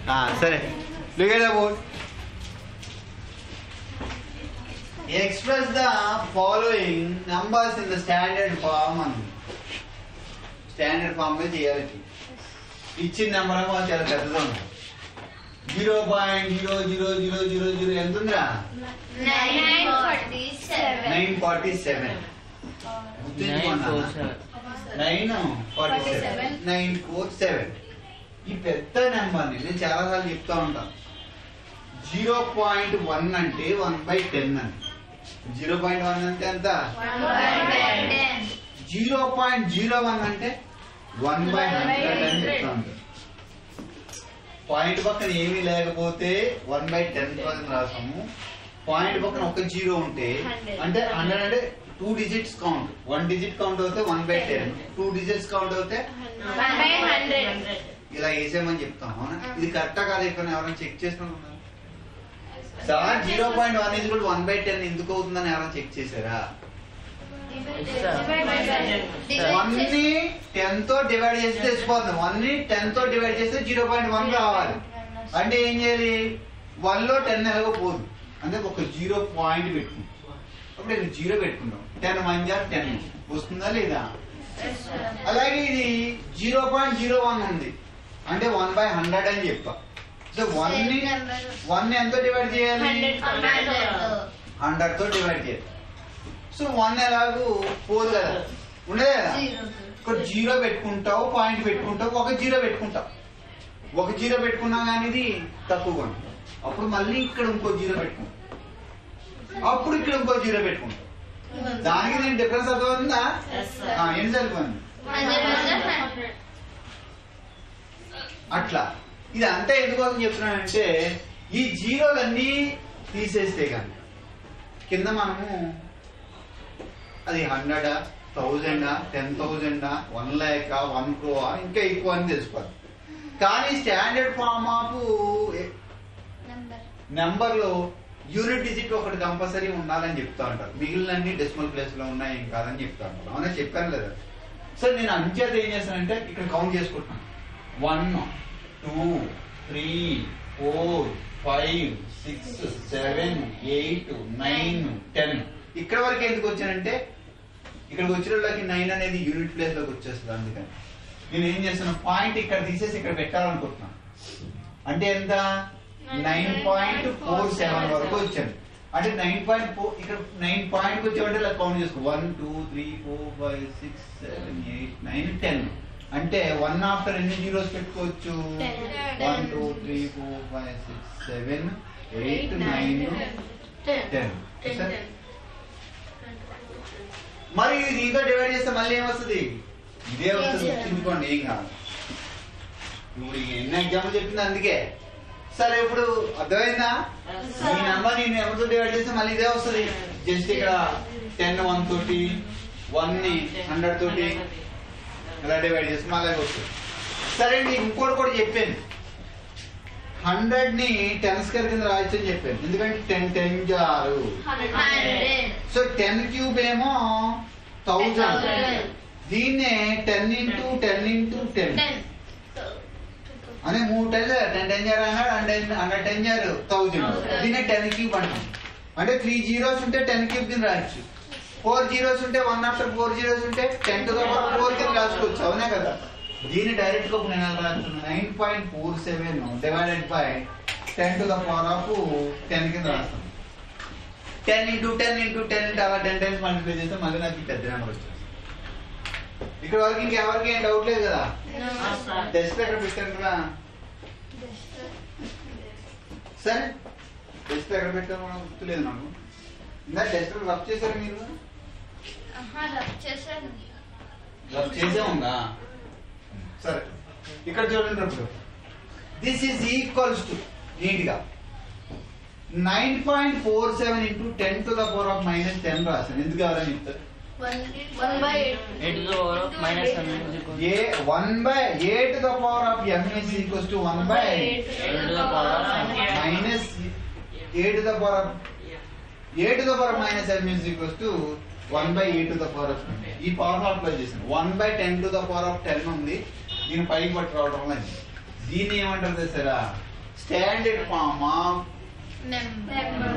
సరే look at the board express the following numbers in the standard form అని standard form లో చేయాలి ఇచ్చిన నెంబర్ ఏమో చాలా పెద్దగా ఉంది zero point zero zero zero zero zero ఎంత ఉందిరా nine forty seven nine forty seven nine four seven ఈ పెద్ద నెంబర్ ని నేను చాలా సార్లు చెప్తా ఉంటాను జీరో పాయింట్ వన్ అంటే వన్ బై టెన్ అని జీరో పాయింట్ వన్ అంటే ఎంత జీరో పాయింట్ జీరో వన్ అంటే వన్ బై హండ్రెడ్ అని చెప్తా ఉంటాను పాయింట్ పక్కన ఏమీ లేకపోతే వన్ బై టెన్ థౌసండ్ రాసాము పాయింట్ పక్కన ఒక జీరో ఉంటే అంటే హండ్రెడ్ అంటే two digits count one digit count అవుతే one by ten two digits count అవుతే ఇలా వేసేయమని చెప్తాం అవునా ఇది కరెక్టా కాదు ఇక్కడ ఎవరైనా చెక్ చేసుకుని sir zero point one is కూడా వన్ బై టెన్ ఎందుకు అవుతుందని ఎవరైనా చెక్ చేశారా వన్ ని టెన్ తో డివైడ్ చేస్తే తెచ్చిపోతుంది వన్ ని టెన్ తో డివైడ్ చేస్తే జీరో పాయింట్ వన్ రావాలి అంటే ఏం చేయాలి వన్ లో టెన్ ఎలాగో పోదు అంటే ఒక జీరో పాయింట్ పెట్టుకుంటాం అప్పుడు ఇక్కడ జీరో పెట్టుకుంటాం టెన్ వన్ జార్ టెన్ వస్తుందా లేదా అలాగే ఇది జీరో పాయింట్ జీరో వన్ ఉంది అంటే వన్ బై హండ్రెడ్ అని చెప్పా సో వన్ ని వన్ ని ఎంతో డివైడ్ చేయాలి హండ్రెడ్ తో డివైడ్ చేయాలి సో వన్ ఎలాగూ పోదు కదా ఉండదు కదా ఇక్కడ జీరో పెట్టుకుంటావు పాయింట్ పెట్టుకుంటావు ఒక జీరో పెట్టుకుంటావు ఒక జీరో పెట్టుకున్నా కానీ ఇది తక్కువగా ఉంటుంది అప్పుడు మళ్ళీ ఇక్కడ ఇంకో జీరో పెట్టుకుంటాం అప్పుడు ఇక్కడ ఇంకో జీరో పెట్టుకుంటాం దానికి నేను డిఫరెన్స్ అర్థమవుతుందా ఆ, ఎన్ని సరిపోయింది అట్లా ఇది అంతా ఎందుకోసం చెప్తున్నానంటే ఈ జీరోలన్నీ తీసేస్తే కానీ కింద మనము అది hundred thousand ten thousand one lakh one crore ఇంకా ఎక్కువ అని తెలిసిపోద్ది కానీ స్టాండర్డ్ ఫార్మ్ ఆఫ్ నెంబర్ లో యూనిట్ డిజిట్ ఒకటి కంపల్సరీ ఉండాలని చెప్తా ఉంటారు మిగిలినన్ని డెసిమల్ ప్లేస్ లో ఉన్నాయి ఏం కాదని చెప్తా ఉంటారు అవునా చెప్పాను లేదా సో నేను అంచేత ఏం చేస్తానంటే ఇక్కడ కౌంట్ చేసుకుంటున్నాను one two three four five six seven eight nine ten ఇక్కడ వరకు ఎందుకు వచ్చానంటే ఇక్కడికి వచ్చిన వాళ్ళకి నైన్ అనేది యూనిట్ ప్లేస్ లోకి వచ్చేస్తుంది అందుకని నేను ఏం చేస్తాను పాయింట్ ఇక్కడ తీసేసి ఇక్కడ పెట్టాలనుకుంటున్నాను అంటే ఎంత నైన్ పాయింట్ ఫోర్ సెవెన్ వరకు వచ్చాను అంటే నైన్ పాయింట్ ఫోర్ ఇక్కడ నైన్ పాయింట్ వచ్చామంటే ఇలా కౌంట్ చేసుకో one two three four five six seven eight nine ten అంటే వన్ ఆఫ్టర్ ఎన్ని జీరోస్ పెట్టుకోవచ్చు one two three four five six seven eight nine ten మరి ఇది దీంతో డివైడ్ చేస్తే మళ్ళీ ఏమొస్తుంది ఇదే వస్తుంది గుర్తుంచుకోండి ఏం కాదు ఇప్పుడు ఈ ఎన్ని ఎగ్జాంపుల్ చెప్పింది అందుకే సరే ఇప్పుడు అర్థమైందా ఈ నెంబర్ నేను ఎవరితో డివైడ్ చేస్తే మళ్ళీ ఇదే వస్తుంది జస్ట్ ఇక్కడ టెన్ వన్ తోటి వన్ ని హండ్రెడ్ తోటి ఇలా డివైడ్ చేస్తే మళ్ళీ వస్తుంది సరే అండి ఇంకోటి కూడా చెప్పాను హండ్రెడ్ ని టెన్ స్క్వేర్ కింద రాయొచ్చు అని చెప్పాను ఎందుకంటే టెన్ టెన్ జారు సో టెన్ క్యూబ్ ఏమో థౌజండ్ దీన్నే ten into ten into ten అనే మూడు టెన్ టెన్ టెన్ జార్ హండ్రెడ్ హండ్రెడ్ హండ్రెడ్ టెన్ జార్ థౌజండ్ దీన్నే టెన్ క్యూబ్ అంటాం అంటే త్రీ జీరోస్ ఉంటే టెన్ క్యూబ్ కింద రాయొచ్చు ఫోర్ జీరోస్ ఉంటే వన్ ఆఫ్టర్ ఫోర్ జీరోస్ ఉంటే టెన్ టు ఫోర్ కింద రాసుకోవచ్చు అవునే కదా దీన్ని డైరెక్ట్ గా నేను ఎలా రాస్తున్నాను nine point four seven divided by ten to the power of ten కింద రాస్తాను ten into ten into ten into అలా టెన్ టైమ్స్ మల్టిప్లై చేస్తే మళ్ళీ నాకు ఈ పెద్ద నెంబర్ వచ్చేస్తుంది ఇక్కడ వరకు ఇంకెవరికి ఏం డౌట్ లేదు కదా టెస్ట్ ఎక్కడ పెట్టారు కదా సరే టెస్ట్ ఎక్కడ పెట్టారు మనకు గుర్తులేదు నాకు ఇంకా టెస్ట్ వర్క్ చేశారు మీరు వర్క్ చేసే ఉందా సరే ఇక్కడ చూడండి ఇప్పుడు this is equals to neat గా nine point four seven into ten to the power of minus ten రాశాను ఎందుకు ఎవరైనా చెప్తారు a one by a to the power of m is equals to one by minus a to the power of a to the power minus m is equals to one by a to the power of ఈ power apply చేసాను one by ten to the power of ten ఉంది దీని పైకి పట్టి రావడం వల్ల దీన్ని ఏమంటారు తెలుసారా స్టాండర్డ్ ఫామ్ ఆఫ్ నెంబర్